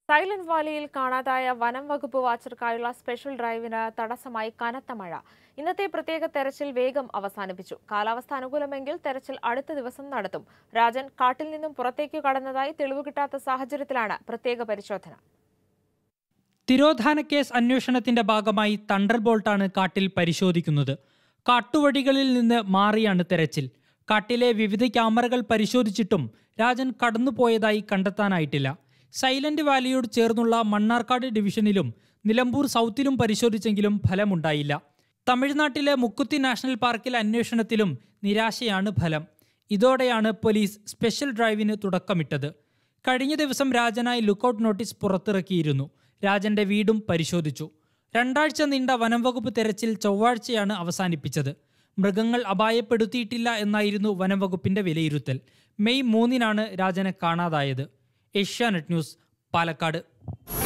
silent വാലിയിൽ കാണാതായ വനം വകുപ്പ് വാച്ചർക്കായുള്ള സ്പെഷ്യൽ ഡ്രൈവിന് തടസ്സമായി കനത്ത മഴ ഇന്നത്തെ പ്രത്യേക തെരച്ചിൽ വേഗം അവസാനിപ്പിച്ചു കാലാവസ്ഥ അനുകൂലമെങ്കിൽ തെരച്ചിൽ അടുത്ത ദിവസം നടത്തും രാജൻ കാട്ടിൽ നിന്നും പുറത്തേക്ക് കടന്നതായി തെളിവ് കിട്ടാത്ത സാഹചര്യത്തിലാണ് പ്രത്യേക പരിശോധന തിരോധാന കേസ് അന്വേഷണത്തിന്റെ ഭാഗമായി തണ്ടർ ബോൾട്ടാണ് കാട്ടിൽ പരിശോധിക്കുന്നത് കാട്ടുവഴികളിൽ നിന്ന് മാറിയാണ് തെരച്ചിൽ കാട്ടിലെ വിവിധ ക്യാമറകൾ പരിശോധിച്ചിട്ടും രാജൻ കടന്നുപോയതായി കണ്ടെത്താനായിട്ടില്ല സൈലന്റ് വാലിയോട് ചേർന്നുള്ള മണ്ണാർക്കാട് ഡിവിഷനിലും നിലമ്പൂർ സൗത്തിലും പരിശോധിച്ചെങ്കിലും ഫലമുണ്ടായില്ല തമിഴ്നാട്ടിലെ മുക്കുത്തി നാഷണൽ പാർക്കിലെ അന്വേഷണത്തിലും നിരാശയാണ് ഫലം ഇതോടെയാണ് പോലീസ് സ്പെഷ്യൽ ഡ്രൈവിന് തുടക്കമിട്ടത് കഴിഞ്ഞ ദിവസം രാജനായി ലുക്കൌട്ട് നോട്ടീസ് പുറത്തിറക്കിയിരുന്നു രാജന്റെ വീടും പരിശോധിച്ചു രണ്ടാഴ്ച നീണ്ട വനം വകുപ്പ് തെരച്ചിൽ ചൊവ്വാഴ്ചയാണ് അവസാനിപ്പിച്ചത് മൃഗങ്ങൾ അപായപ്പെടുത്തിയിട്ടില്ല എന്നായിരുന്നു വനം വകുപ്പിന്റെ വിലയിരുത്തൽ മെയ് മൂന്നിനാണ് രാജനെ കാണാതായത് ഏഷ്യാനെറ്റ് ന്യൂസ് പാലക്കാട്